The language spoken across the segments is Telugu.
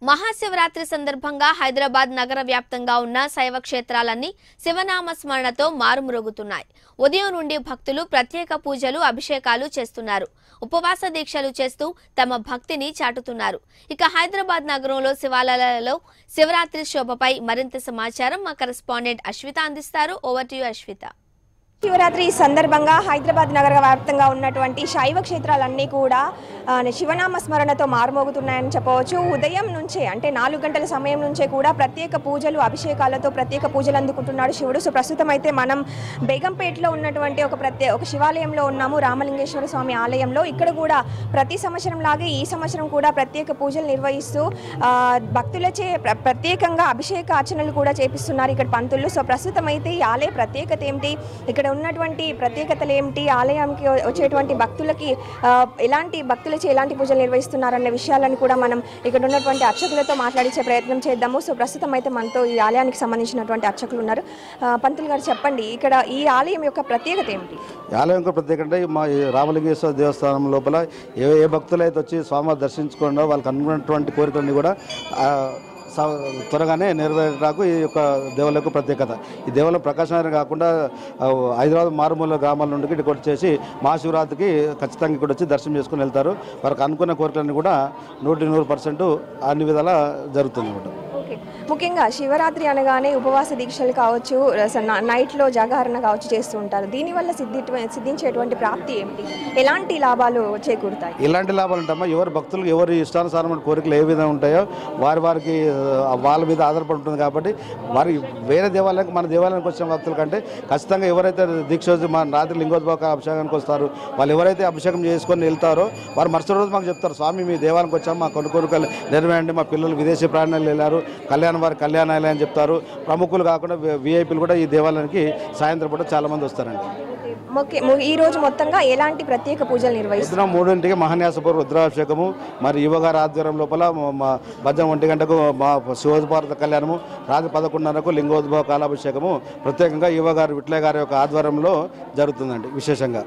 మహాశివరాత్రి సందర్భంగా హైదరాబాద్ నగర వ్యాప్తంగా ఉన్న శైవ క్షేత్రాలన్నీ శివనామ స్మరణతో మారుమ్రోగుతున్నాయి ఉదయం నుండి భక్తులు ప్రత్యేక పూజలు అభిషేకాలు చేస్తున్నారు ఉపవాస దీక్షలు చేస్తూ తమ భక్తిని చాటుతున్నారు ఇక హైదరాబాద్ నగరంలో శివాలయాలలో శివరాత్రి శోభపై మరింత సమాచారం మా కరెస్పాండెంట్ అశ్విత అందిస్తారు over to you Ashwitha Shivaratri సందర్భంగా హైదరాబాద్ నగర వ్యాప్తంగా ఉన్నటువంటి శైవ క్షేత్రాలన్నీ కూడా ఆ, శివనామ స్మరణతో మారుమోగుతున్నాయని చెప్పవచ్చు ఉదయం నుంచే అంటే నాలుగు గంటల సమయం నుంచే కూడా ప్రత్యేక పూజలు అభిషేకాలతో ప్రత్యేక పూజలు అందుకుంటున్నాడు శివుడు సో ప్రస్తుతం అయితే మనం బేగంపేటలో ఉన్నటువంటి ఒక ప్రత్యే ఒక శివాలయంలో ఉన్నాము రామలింగేశ్వర స్వామి ఆలయంలో ఇక్కడ కూడా ప్రతి సంవత్సరం లాగే ఈ సంవత్సరం కూడా ప్రత్యేక పూజలు నిర్వహిస్తూ ఆ, భక్తులచే ప్ర- ప్రత్యేకంగా అభిషేక అర్చనలు కూడా చేపిస్తున్నారు ఇక్కడ పంతులు సో ప్రస్తుతం అయితే ఈ ఆలయ ప్రత్యేకత ఏమిటి ఇక్కడ ఉన్నటువంటి ప్రత్యేకతలు ఏమిటి ఆలయంకి వ- వచ్చేటువంటి భక్తులకి ఆ, ఎలాంటి భక్తులచే ఎలాంటి పూజలు నిర్వహిస్తున్నారన్న విషయాలను కూడా మనం ఇక్కడ ఉన్నటువంటి అర్చకులతో మాట్లాడించే ప్రయత్నం చేద్దాము సో ప్రస్తుతం అయితే మనతో ఈ ఆలయానికి సంబంధించినటువంటి అర్చకులు ఉన్నారు ఆ, పంతులు గారు చెప్పండి ఇక్కడ ఈ ఆలయం యొక్క ప్రత్యేకత ఏమిటి ఈ ఆలయం యొక్క ప్రత్యేకత అంటే మా ఈ రామలింగేశ్వర దేవస్థానం లోపల ఏ ఏ భక్తులు అయితే వచ్చి స్వామివారి దర్శించుకోవడం వాళ్ళకి అనుకున్నటువంటి కోరికలన్నీ కూడా ఆ, స- త్వరగానే నెరవేరడానికి ఈ యొక్క దేవాలయం యొక్క ప్రత్యేకత ఈ దేవాలయం ప్రకాశం కాకుండా ఆ, హైదరాబాద్ మారుమూల గ్రామాల నుండి ఇక్కడికి వచ్చేసి మహాశివరాత్రికి ఖచ్చితంగా ఇక్కడ వచ్చి దర్శనం చేసుకుని వెళ్తారు వారికి అనుకున్న కోరికలన్నీ కూడా నూటి నూరు పర్సెంట్ అన్ని విధాలా జరుగుతుంది అన్నమాట ఓకే ముఖ్యంగా శివరాత్రి అనగానే ఉపవాస దీక్షలు కావచ్చు రస- నా- నైట్లో జాగరణ కావచ్చు చేస్తూ ఉంటారు దీనివల్ల సిద్ధి సిద్ధించేటువంటి ప్రాప్తి ఏమిటి ఎలాంటి లాభాలు చేకూరుతాయి ఇలాంటి లాభాలు ఉంటామా ఎవరు భక్తులకు ఎవరి ఇష్టానుసారమైన కోరికలు ఏ విధంగా ఉంటాయో వారి వారికి ఆ, వాళ్ళ మీద ఆధారపడి ఉంటుంది కాబట్టి వారి వేరే దేవాలయానికి మన దేవాలయానికి వచ్చిన భక్తుల కంటే ఖచ్చితంగా ఎవరైతే దీక్ష వచ్చి మన రాత్రి లింగోద్భవ అభిషేకానికి వస్తారు వాళ్ళు ఎవరైతే అభిషేకం చేసుకొని వెళ్తారో వారు మరుసటి రోజు మాకు చెప్తారు స్వామి మీ దేవాలయానికి వచ్చాము మా కొన్ని కోరికలు నెరవేరండి మా పిల్లలు విదేశీ ప్రయాణాలు వెళ్ళారు కళ్యాణ వారి కళ్యాణాలయం అని చెప్తారు ప్రముఖులు కాకుండా విఐపీలు కూడా ఈ దేవాలయానికి సాయంత్రం పూట చాలామంది వస్తారండి ఓకే ము- ఈ రోజు మొత్తంగా ఎలాంటి ప్రత్యేక పూజలు నిర్వహిస్తారు ఉదయం మూడింటికి మహాన్యాసపూర్ రుద్రాభిషేకము మరి యువగారి ఆధ్వర్యం లోపల మ- మా మధ్యం ఒంటి గంటకు మా శివోద్భారత కళ్యాణము రాత్రి పదకొండున్నరకు లింగోద్భవ కాలాభిషేకము ప్రత్యేకంగా యువగారు విట్లయ్య గారి యొక్క ఆధ్వర్యంలో జరుగుతుందండి విశేషంగా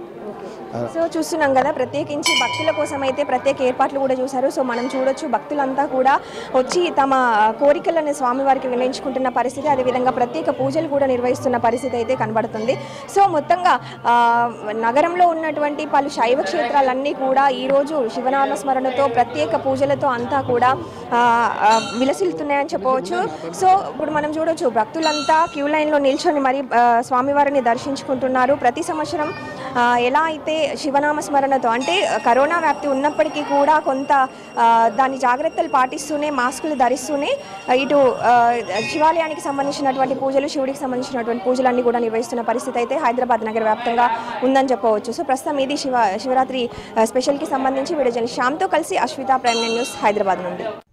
సో చూస్తున్నాం కదా ప్రత్యేకించి భక్తుల కోసం అయితే ప్రత్యేక ఏర్పాట్లు కూడా చూశారు సో మనం చూడొచ్చు భక్తులంతా కూడా వచ్చి తమ కోరికలను స్వామివారికి వినియోగించుకుంటున్న పరిస్థితి అదేవిధంగా ప్రత్యేక పూజలు కూడా నిర్వహిస్తున్న పరిస్థితి అయితే కనబడుతుంది సో మొత్తంగా ఆ, నగరంలో ఉన్నటువంటి పలు శైవ క్షేత్రాలన్నీ కూడా ఈరోజు శివనామ స్మరణతో ప్రత్యేక పూజలతో అంతా కూడా ఆ, ఆ, విలసిల్లుతున్నాయని చెప్పవచ్చు సో ఇప్పుడు మనం చూడొచ్చు భక్తులంతా క్యూ లైన్లో నిల్చొని మరి ఆ, స్వామివారిని దర్శించుకుంటున్నారు ప్రతి సంవత్సరం ఆ, ఎలా అయితే శివనామ స్మరణతో అంటే కరోనా వ్యాప్తి ఉన్నప్పటికీ కూడా కొంత ఆ, దాని జాగ్రత్తలు పాటిస్తూనే మాస్కులు ధరిస్తూనే ఆ, ఇటు ఆ, శివాలయానికి సంబంధించినటువంటి పూజలు శివుడికి సంబంధించినటువంటి పూజలన్నీ కూడా నిర్వహిస్తున్న పరిస్థితి అయితే హైదరాబాద్ నగర వ్యాప్తంగా ఉందని చెప్పవచ్చు సో ప్రస్తుతం ఇది శివ శివరాత్రి ఆ, స్పెషల్కి సంబంధించి వీడియో జర్నలిస్ట్ శ్యామ్తో కలిసి అశ్విత ప్రైమ్ న్యూస్ హైదరాబాద్ నుండి